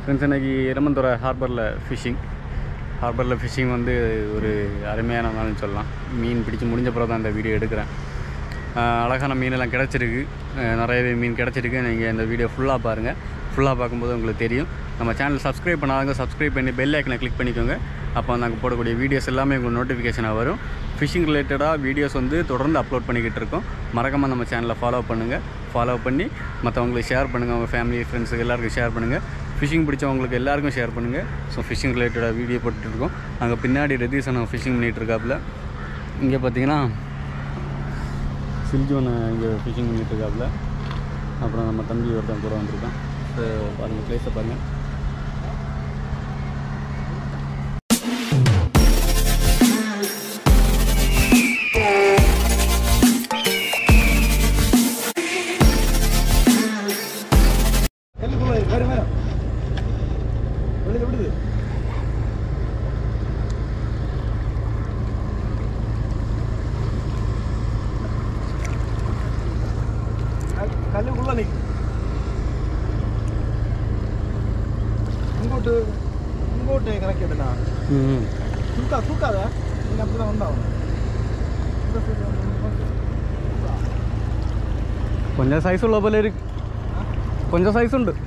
Friends இன்னைக்கு இரமந்துறை ஹார்பரில் phishing ஹார்பரில் phishing வந்து ஒரு அருமையான நாள்னு சொல்லலாம் மீன் பிடிச்சி முடிஞ்ச பிறகு தான் இந்த வீடியோ எடுக்கிறேன் ஆஹ் அழகான மீனெல்லாம் கிடச்சிருக்கு ஆஹ் நிறையவே மீன் கிடச்சிருக்கு நீங்கள் இந்த வீடியோ ஃபுல்லாக பாருங்கள் ஃபுல்லாக பார்க்கும்போது உங்களுக்கு தெரியும் நம்ம சேனல் சப்ஸ்கிரைப் பண்ணாதவங்க சப்ஸ்கிரைப் பண்ணி பெல் ஐக்கனை கிளிக் பண்ணிக்கோங்க அப்போ நாங்கள் போடக்கூடிய வீடியோஸ் எல்லாமே உங்களுக்கு நோட்டிஃபிகேஷனாக வரும் ஃபிஷிங் ரிலேட்டடாக வீடியோஸ் வந்து தொடர்ந்து அப்லோட் பண்ணிக்கிட்டு இருக்கோம் மறக்காமல் நம்ம சேனலை ஃபாலோ பண்ணுங்கள் ஃபாலோ பண்ணி மற்றவங்களுக்கு ஷேர் பண்ணுங்கள் உங்கள் ஃபேமிலி ஃப்ரெண்ட்ஸுக்கு எல்லாருக்கும் ஷேர் பண்ணுங்கள் ஃபிஷிங் பிடிச்சவங்களுக்கு எல்லாருக்கும் ஷேர் பண்ணுங்கள் ஸோ ஃபிஷிங் ரிலேட்டடாக வீடியோ போட்டுட்ருக்கோம் அங்கே பின்னாடி ரதீசன் ஃபிஷிங் பண்ணிகிட்டு இருக்காப்புல இங்கே பார்த்தீங்கன்னா சில்ஜோனை இங்கே ஃபிஷிங் பண்ணிட்டு இருக்காப்புல அப்புறம் நம்ம தம்பி ஒருத்தன் கூட வந்திருக்கான் ஸோ பாருங்கள் ப்ளேஸை பாருங்கள் கல்லுக்குள்ள இருக்கு வேறு மேடம் விடுது விடுது கல்- கல்லுக்குள்ள நிக்கு இங்கோட்டு இங்கோட்டு கணக்கிடுண்ணா ம் தூக்கா தூக்காத நீங்க அப்படிதான் வந்தாகும் இந்த side வந்து தூக்கா. கொஞ்சம் சைஸ் உள்ள പോലെ இருக்கு கொஞ்சம் சைஸ் ഉണ്ട്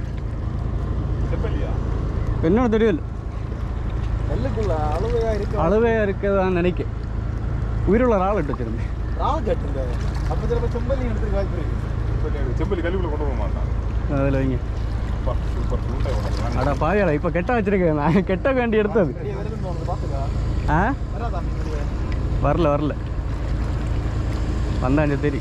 என்னோட தெரியல கல்லுக்குள்ள அளவையா இருக்கு அளவே இருக்கதான் நினைக்க உயிருள்ள ஒரு ஆள் இட்டு வச்சிருந்தேன் ராவு கட்டுங்க அப்ப சிலப்ப செம்பல்லி எடுத்துக்க வாய்ப்பு இருக்கு செம்பலி கழிவுல கொண்டு போக மாட்டான் அதில் வைங்க சூப்பர் சூப்பர் சூப்பர் அட பாயாடா இப்போ கெட்ட வச்சிருக்கேன் நான் கெட்ட வேண்டி எடுத்தது வெளியே வருதுன்னு தோணுது பாத்துக்கா ஆ வராதா மீன் வெளியே வரல வரல வந்தாஞ்ச தெரி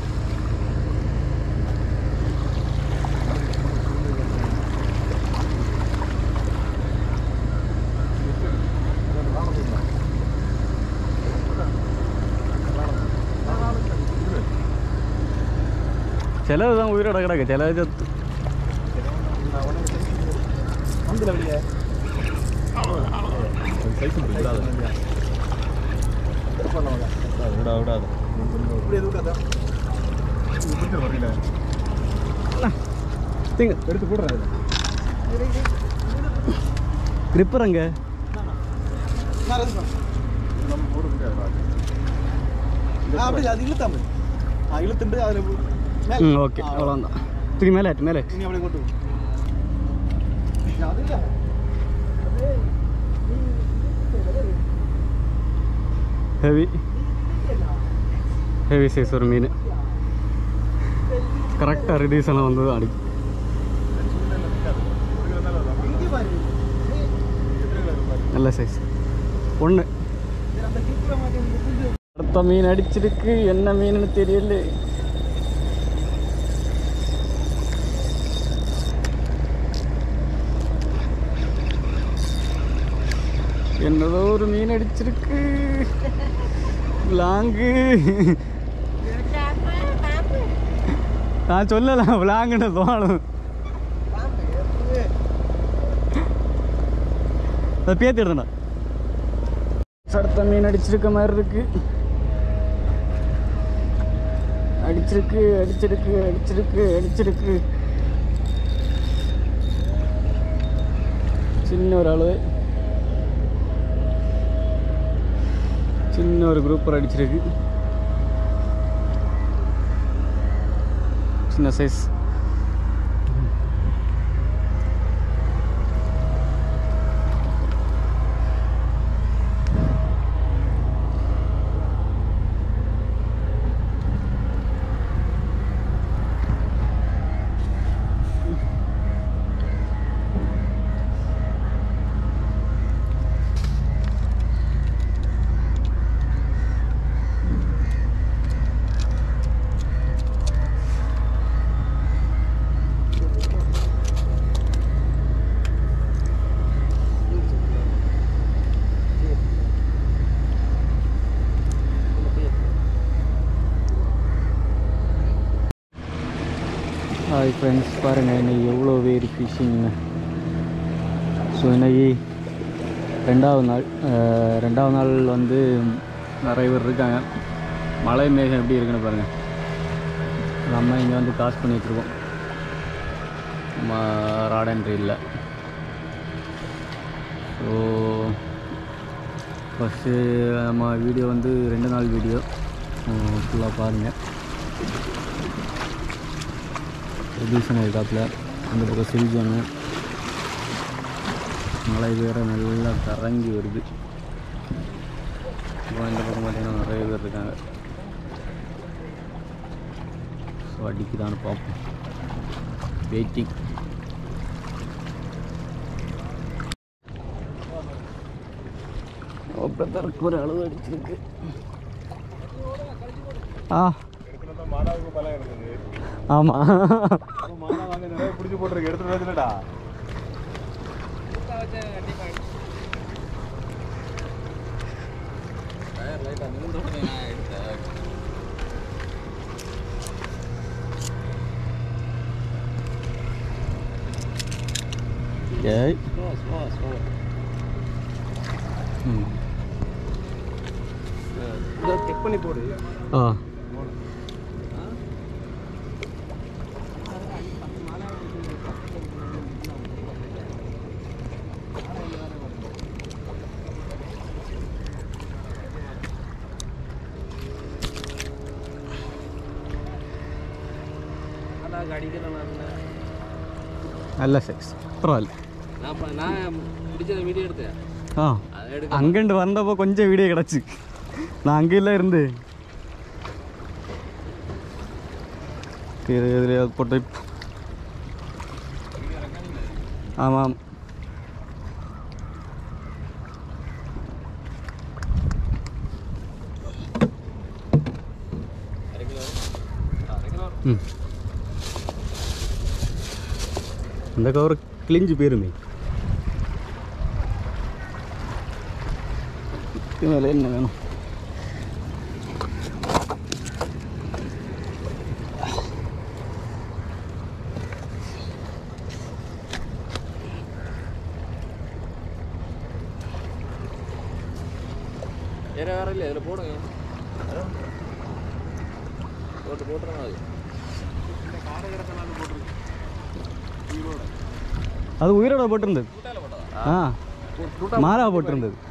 சிலது தான் உயிரோட கிடக்கு சிலது செத்து வந்துல வெளியே சைஸ் விடாது விடா விடாது இப்படி எதுவும் கதை வரல திங்க எடுத்து போடுறாரு கிரிப்பரங்க நான் ரெடி பண்ணேன் நம்ம போட முடியாது ஆ, அப்படி அது இழுத்தாம ஆ இழுத்துண்டு அதில் மேல ம் ஓகே ஆ, அவ்வளோதான் தூக்கி மேலே ஆட்டு மேலே இனி அப்படியே கொண்டு போ. அது இல்ல அது ஹெவி ஹெவி சைஸ் ஒரு மீன் கரெக்டாக ரிலீஸ் எல்லாம் வந்து அடிக்கும் இங்கே பாரு நல்ல சைஸ் ஒன்று சரி, அந்த கிளிக்கிற மாதிரி இந்த புல்லு அடுத்த மீன் அடிச்சிருக்கு என்ன மீனுன்னு தெரியல என்னதோ ஒரு மீன் அடிச்சிருக்கு லாங்கு நான் சொல்லலாம் விளாங்குன்னு தோணும் அதை பேத்தி எடுத்தா அடுத்த மீன் அடிச்சிருக்க மாதிரி இருக்கு அடிச்சிருக்கு அடிச்சிருக்கு அடிச்சிருக்கு அடிச்சிருக்கு சின்ன ஒரு அளவு சின்ன ஒரு குரூப்பர் அடிச்சிருக்கு சின்ன சைஸ் ஹாய் ஃப்ரெண்ட்ஸ் பாருங்கள் இன்னைக்கு எவ்வளோ பேர் ஃபிஷிங்னு ஸோ இன்னைக்கு ரெண்டாவது நாள் அஹ், ரெண்டாவது நாள் வந்து நிறைய பேர் இருக்காங்க மழை மேகம் எப்படி இருக்குன்னு பாருங்கள் நம்ம இங்கே வந்து காசு பண்ணி வச்சுருக்கோம் நம்ம ராட் அண்ட் இல்லை ஸோ ஃபஸ்ட்டு நம்ம வீடியோ வந்து ரெண்டு நாள் வீடியோ ஃபுல்லாக பாருங்கள் எடிஷன் இருக்காப்புல அந்த பக்கம் சில்ஜோனு மழை வேறு நல்லா கரங்கி வருது அப்புறம் இந்த பக்கம் பார்த்தீங்கன்னா நிறைய பேர் இருக்காங்க ஸோ அடிக்குதான்னு பார்ப்போம் வெயிட்டிங் பிரதருக்கு ஒரு அளவு அடிச்சிருக்கு ஆ மாதாவுக்கு பலம் இருக்குது ஆமாம் மாதா வாங்க நிறைய பிடிச்சி போட்டுருக்கு எடுத்துட்டு வரதுலடா ஏய் ம் செக் பண்ணி போடு ஆ அதான் அடிக்கிறேன் நான் நல்ல சைஸ் பரவாயில்ல நான் ப- நான் பிடிச்சத வீடியோ எடுத்தேன் ஆ அதை எடுக்க அங்கேண்டு வந்தப்போ கொஞ்சம் வீடியோ கிடச்சி நான் அங்கேயில் இருந்து இது இதில் போட்டு ஆமாம் ம் இந்த கவர் கிழிஞ்சு போயிருமே இதுக்கு மேலே என்ன வேணும் வேற வேற இல்லை இதில் போடுங்க போட்டு போட்டுருங்க அது அது உயிரோட போட்டிருந்தது ஆ மாறா போட்டிருந்தது